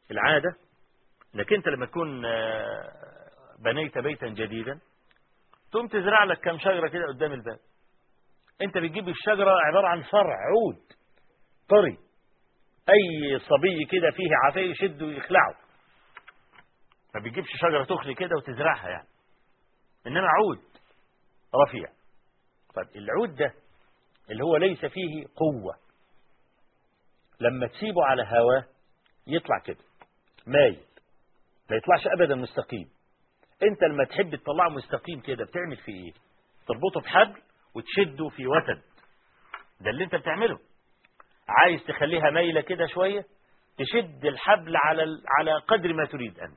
العادة انك انت لما تكون بنيت بيتا جديدا تقوم تزرع لك كم شجرة كده قدام الباب انت بتجيب الشجرة عبارة عن فرع عود طري اي صبي كده فيه عافية يشده ويخلعه ما بتجيبش شجرة تخلي كده وتزرعها يعني انما عود رفيع طيب العود ده اللي هو ليس فيه قوة لما تسيبه على هواه يطلع كده مايل ما يطلعش ابدا مستقيم انت لما تحب تطلعه مستقيم كده بتعمل فيه ايه تربطه بحبل وتشده في وتد ده اللي انت بتعمله عايز تخليها مايله كده شويه تشد الحبل على على قدر ما تريد انت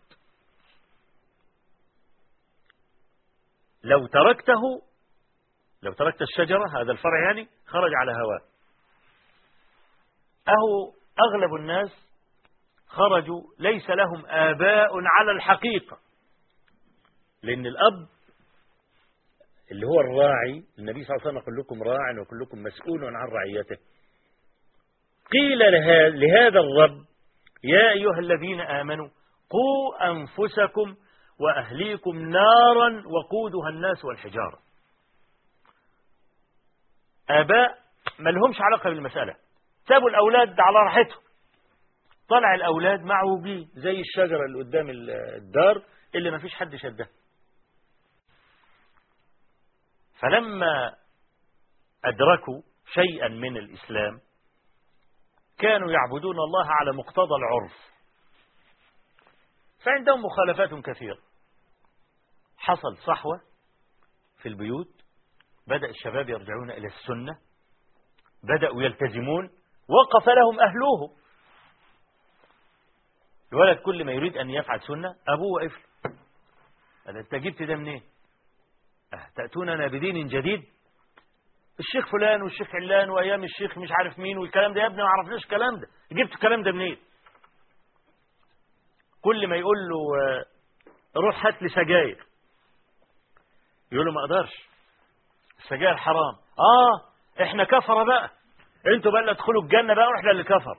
لو تركته لو تركت الشجرة هذا الفرع يعني خرج على هواه أهو أغلب الناس خرجوا ليس لهم آباء على الحقيقة لأن الأب اللي هو الراعي النبي صلى الله عليه وسلم كلكم راع وكلكم مسؤول عن رعيته قيل لهذا الرب يا أيها الذين آمنوا قوا أنفسكم وأهليكم نارا وقودها الناس والحجارة آباء ما لهمش علاقة بالمسألة سابوا الأولاد على راحتهم طلع الأولاد معوجين زي الشجرة اللي قدام الدار اللي ما فيش حد شدها فلما أدركوا شيئا من الإسلام كانوا يعبدون الله على مقتضى العرف فعندهم مخالفات كثيرة حصل صحوة في البيوت بدأ الشباب يرجعون إلى السنة بدأوا يلتزمون وقف لهم أهلوه الولد كل ما يريد أن يفعل سنة أبوه وقف له أنت جبت ده منين أه تأتوننا بدين جديد الشيخ فلان والشيخ علان وأيام الشيخ مش عارف مين والكلام ده يا ابني ما عرفناش الكلام ده جبت الكلام ده منين كل ما يقول له روح هات لي سجاير يقول له ما اقدرش السجاير حرام اه احنا كفره بقى انتوا بقى اللي ادخلوا الجنه بقى واحنا اللي كفر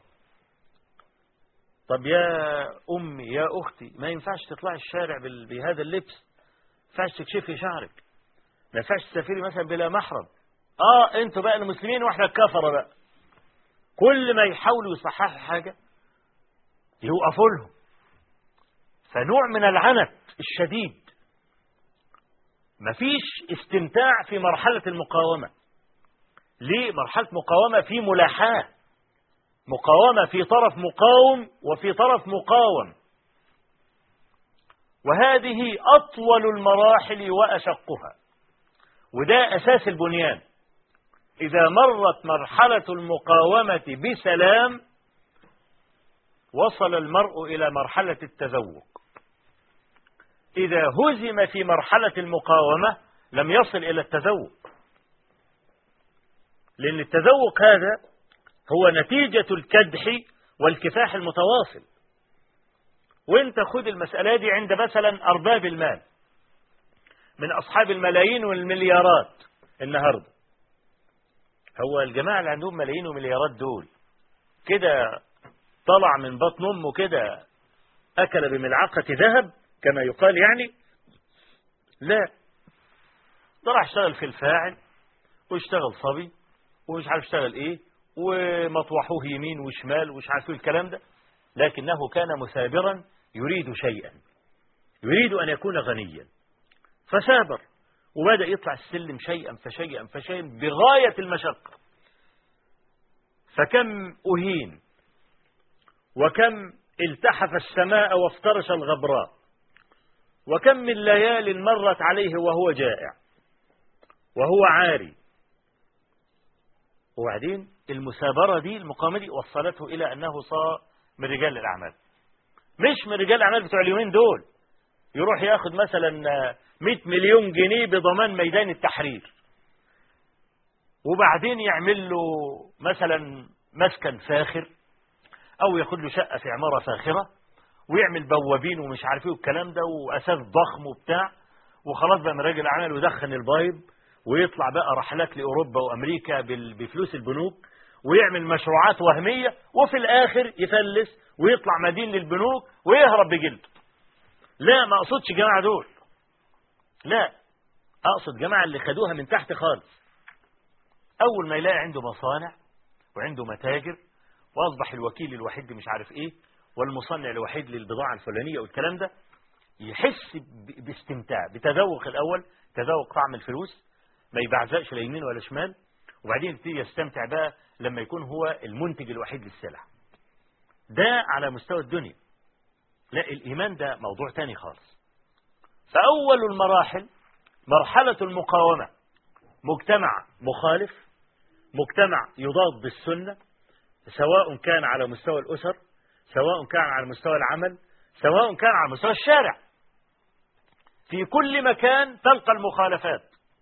طب يا امي يا اختي ما ينفعش تطلعي الشارع بهذا اللبس ما ينفعش تكشفي شعرك ما ينفعش تسافري مثلا بلا محرم اه انتوا بقى المسلمين واحنا الكفره بقى كل ما يحاولوا يصححوا حاجه يوقفوا لهم فنوع من العنت الشديد مفيش استمتاع في مرحلة المقاومة ليه مرحلة مقاومة في ملاحاة مقاومة في طرف مقاوم وفي طرف مقاوم وهذه أطول المراحل وأشقها وده أساس البنيان إذا مرت مرحلة المقاومة بسلام وصل المرء إلى مرحلة التذوق إذا هزم في مرحلة المقاومة لم يصل إلى التذوق لأن التذوق هذا هو نتيجة الكدح والكفاح المتواصل وانت خد المسألة دي عند مثلا أرباب المال من أصحاب الملايين والمليارات النهاردة هو الجماعة اللي عندهم ملايين ومليارات دول كده طلع من بطن أمه كده أكل بملعقة ذهب كما يقال يعني لا طلع اشتغل في الفاعل واشتغل صبي ومش عارف اشتغل ايه ومطوحوه يمين وشمال ومش عارف الكلام ده لكنه كان مثابرا يريد شيئا يريد أن يكون غنيا فثابر وبدأ يطلع السلم شيئا فشيئا فشيئا بغاية المشقة فكم أهين وكم التحف السماء وافترش الغبراء وكم من ليال مرت عليه وهو جائع وهو عاري وبعدين المثابرة دي المقامة دي وصلته إلى أنه صار من رجال الأعمال مش من رجال الأعمال بتوع اليومين دول يروح ياخد مثلا 100 مليون جنيه بضمان ميدان التحرير وبعدين يعمل له مثلا مسكن فاخر أو ياخد له شقة في عمارة فاخرة ويعمل بوابين ومش عارف ايه والكلام ده وأساس ضخم وبتاع وخلاص بقى من راجل أعمال ويدخن البيض ويطلع بقى رحلات لأوروبا وأمريكا بفلوس البنوك ويعمل مشروعات وهمية وفي الآخر يفلس ويطلع مدين للبنوك ويهرب بجلده لا ما أقصدش جماعة دول لا أقصد جماعة اللي خدوها من تحت خالص أول ما يلاقي عنده مصانع وعنده متاجر وأصبح الوكيل الوحيد مش عارف إيه والمصنع الوحيد للبضاعة الفلانية والكلام ده يحس باستمتاع بتذوق الأول تذوق طعم الفلوس ما يبعزقش لا يمين ولا شمال وبعدين يبتدي يستمتع بقى لما يكون هو المنتج الوحيد للسلع ده على مستوى الدنيا لا الإيمان ده موضوع تاني خالص فأول المراحل مرحلة المقاومة مجتمع مخالف مجتمع يضاد بالسنة سواء كان على مستوى الأسر سواء كان على مستوى العمل سواء كان على مستوى الشارع في كل مكان تلقى المخالفات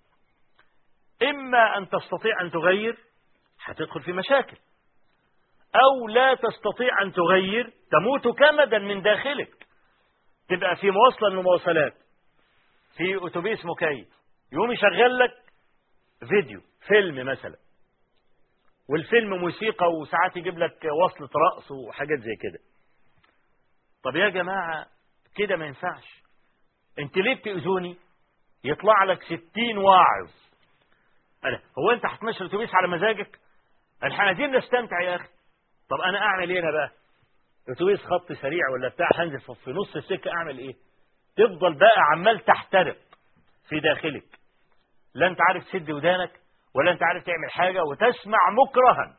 إما أن تستطيع أن تغير هتدخل في مشاكل أو لا تستطيع أن تغير تموت كمدا من داخلك تبقى في مواصلة من المواصلات في أتوبيس مكيف يقوم يشغل لك فيديو فيلم مثلا والفيلم موسيقى وساعات يجيب لك وصلة رقص وحاجات زي كده طب يا جماعة كده ما ينفعش انت ليه بتأذوني يطلع لك ستين واعظ أنا هو انت هتمشي الاتوبيس على مزاجك احنا عايزين نستمتع يا اخي طب انا اعمل ايه انا بقى اتوبيس خط سريع ولا بتاع هنزل في نص السكه اعمل ايه تفضل بقى عمال تحترق في داخلك لا انت عارف تسد ودانك ولا انت عارف تعمل حاجه وتسمع مكرها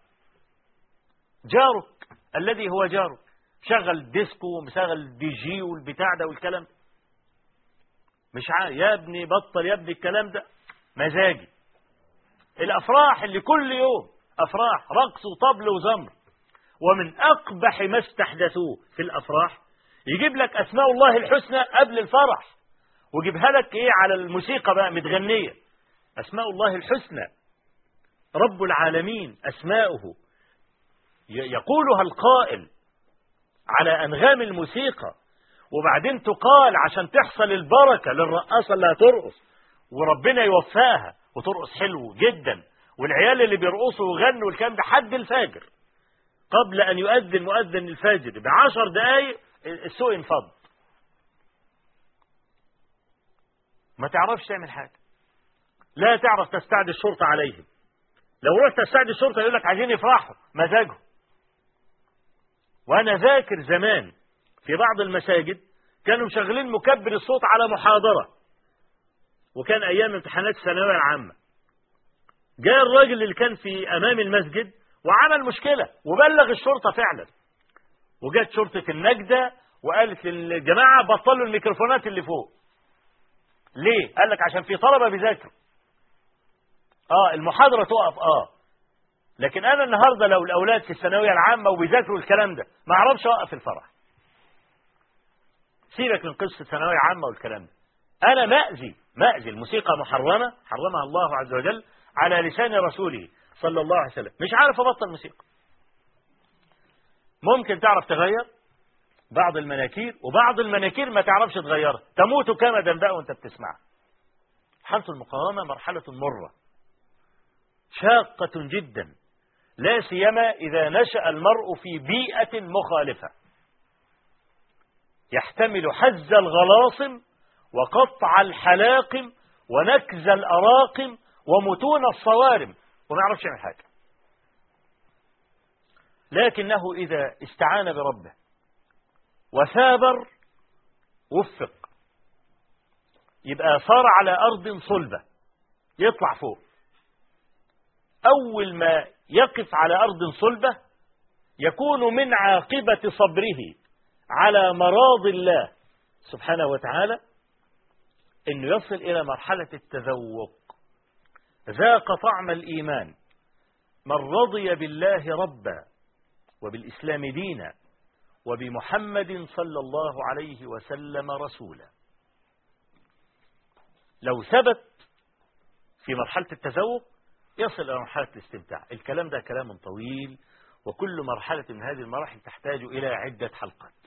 جارك الذي هو جارك شغل ديسكو ومشغل دي جي والبتاع ده والكلام مش عارف يا ابني بطل يا ابني الكلام ده مزاجي الافراح اللي كل يوم افراح رقص وطبل وزمر ومن اقبح ما استحدثوه في الافراح يجيب لك اسماء الله الحسنى قبل الفرح ويجيبها لك ايه على الموسيقى بقى متغنيه اسماء الله الحسنى رب العالمين اسماؤه يقولها القائل على أنغام الموسيقى وبعدين تقال عشان تحصل البركة للرقاصة اللي هترقص وربنا يوفاها وترقص حلو جدا والعيال اللي بيرقصوا ويغنوا الكلام ده حد الفجر قبل أن يؤذن مؤذن الفجر بعشر دقايق السوق ينفض ما تعرفش تعمل حاجة لا تعرف تستعد الشرطة عليهم لو رحت تستعد الشرطة يقول لك عايزين يفرحوا مزاجهم وأنا ذاكر زمان في بعض المساجد كانوا مشغلين مكبر الصوت على محاضرة وكان أيام امتحانات الثانوية العامة جاء الراجل اللي كان في أمام المسجد وعمل مشكلة وبلغ الشرطة فعلا وجت شرطة النجدة وقالت للجماعة بطلوا الميكروفونات اللي فوق ليه؟ قال لك عشان في طلبة بيذاكروا اه المحاضرة تقف اه لكن أنا النهاردة لو الأولاد في الثانوية العامة وبيذاكروا الكلام ده ما أعرفش أوقف الفرح سيبك من قصة ثانوية عامة والكلام ده أنا مأذي مأذي الموسيقى محرمة حرمها الله عز وجل على لسان رسوله صلى الله عليه وسلم مش عارف أبطل موسيقى ممكن تعرف تغير بعض المناكير وبعض المناكير ما تعرفش تغيرها تموت كمدا بقى وانت بتسمعها حالة المقاومة مرحلة مرة شاقة جدا لا سيما إذا نشأ المرء في بيئة مخالفة يحتمل حز الغلاصم وقطع الحلاقم ونكز الأراقم ومتون الصوارم وما يعرفش يعمل حاجة لكنه إذا استعان بربه وثابر وفق يبقى صار على أرض صلبة يطلع فوق أول ما يقف على أرض صلبة يكون من عاقبة صبره على مراض الله سبحانه وتعالى أنه يصل إلى مرحلة التذوق ذاق طعم الإيمان من رضي بالله ربا وبالإسلام دينا وبمحمد صلى الله عليه وسلم رسولا لو ثبت في مرحلة التذوق يصل إلى مرحلة الاستمتاع الكلام ده كلام طويل وكل مرحلة من هذه المراحل تحتاج إلى عدة حلقات